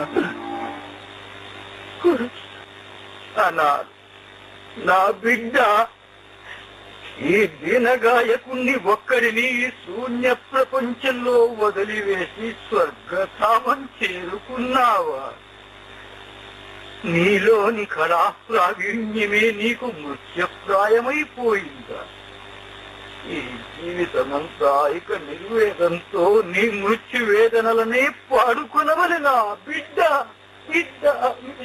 అనాథ నా బిడ్డ ఈ దీనగాయకుణ్ణి ఒక్కడిని ఈ శూన్య ప్రపంచంలో వదిలివేసి స్వర్గధామం చేరుకున్నావా నీలోని కళా ప్రావీణ్యమే నీకు మృత్యప్రాయమైపోయిందా ఈ జీవితమంతా ఇక నిర్వేదంతో నీ మృత్యు వేదనలనే పాడుకునవలెనా బిడ్డ బిడ్డ బిడ్డ.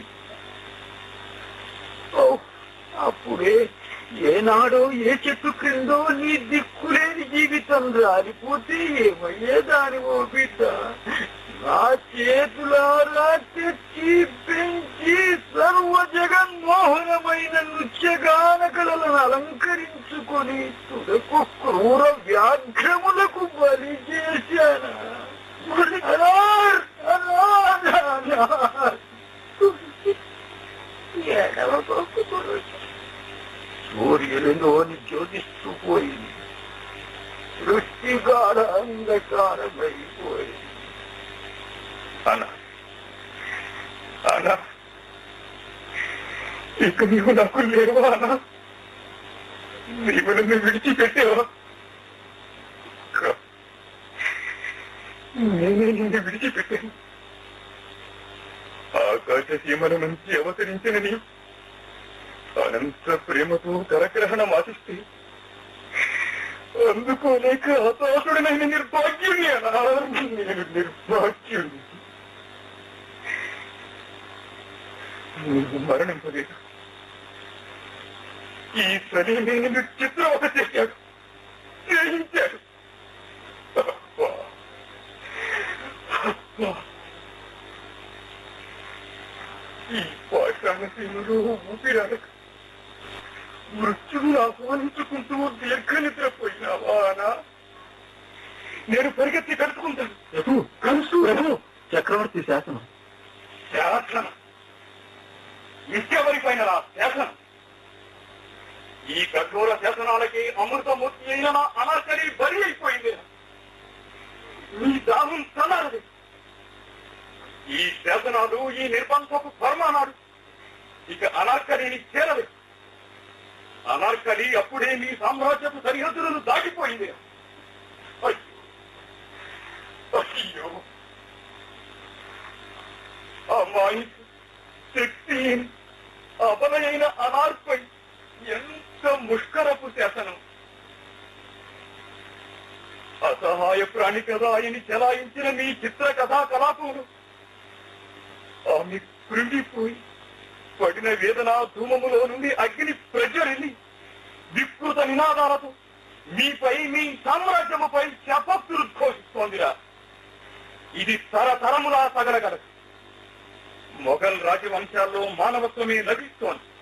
ఓ, అప్పుడే ఏనాడో ఏ చెట్టు క్రిందో నీ దిక్కులేని జీవితం రాలిపోతే ఏమయ్యేదాని ఓ బిడ్డ నా చేతులారా తెచ్చి పెంచి సర్వ జగన్మోహనమైన నృత్యగాన కళలను అలంకరించుకొని తుదకు క్రూర వ్యాఘ్రములకు బలి చేశానా అనార్, అనార్, అనార్. ఎడవబోకు గురుజీ. సూర్యులలోని జ్యోతిస్తూ పోయింది సృష్టిగాఢ అంధకారమైపోయింది అనా అనా ఇక నీవు నాకు లేవా అనా నీవు నన్ను విడిచిపెట్టావా కా- నేనే నిన్ను విడిచిపెట్టాను ఆకాశ సీమల నుంచి అవతరించిన నీ అనంత ప్రేమతో కరగ్రహణం ఆశిస్తే అందుకోలేక హతాశుడనైన నిర్భాగ్యుణ్ణి అనా నేను నిర్భాగ్యుణ్ణి నువ్వు మరణింపలేదు ఈ సరి నేను చిత్రవత చేశాడు గ్రహించాడు అబ్బా. అబ్బా. ఈ పాషాణశీలులో ఊపిరాడక మృత్యువును ఆహ్వానించుకుంటూ దీర్ఘ నిద్రపోయినావా అనా నేను పరిగెత్తి కలుసుకుంటాను ప్రభు కలుసు ప్రభు చక్రవర్తి శాసనం శాసనం నిత్యవరిపైన శాసనం ఈ కఠోర శాసనాలకి అమృతమూర్తి అయిన నా అనార్కలి బలి అయిపోయింది మీ దాహం తనారది ఈ శాసనాలు ఈ నిర్బంధపు ఫర్మానాడు ఇక అనార్కలిని చేరలేదు అనార్కలి అప్పుడే మీ సామ్రాజ్యపు సరిహద్దులను దాటిపోయింది అయ్యో. అయ్యో అమ్మాయి శక్తి అబలైన అనార్పై ఎంత ముష్కరపు శాసనం అసహాయ ప్రాణి కదా ఆయని చెలాయించిన మీ చిత్ర కథా కలాపములు ఆమె కృంగిపోయి పడిన వేదన ధూమములో నుండి అగ్ని ప్రజ్వరిల్లి వికృత నినాదాలతో మీపై మీ సామ్రాజ్యముపై శపత్తులు ఘోషిస్తోందిరా ఇది తరతరములా తగలగలదు మొఘల్ రాజవంశాల్లో మానవత్వమే లభిస్తోంది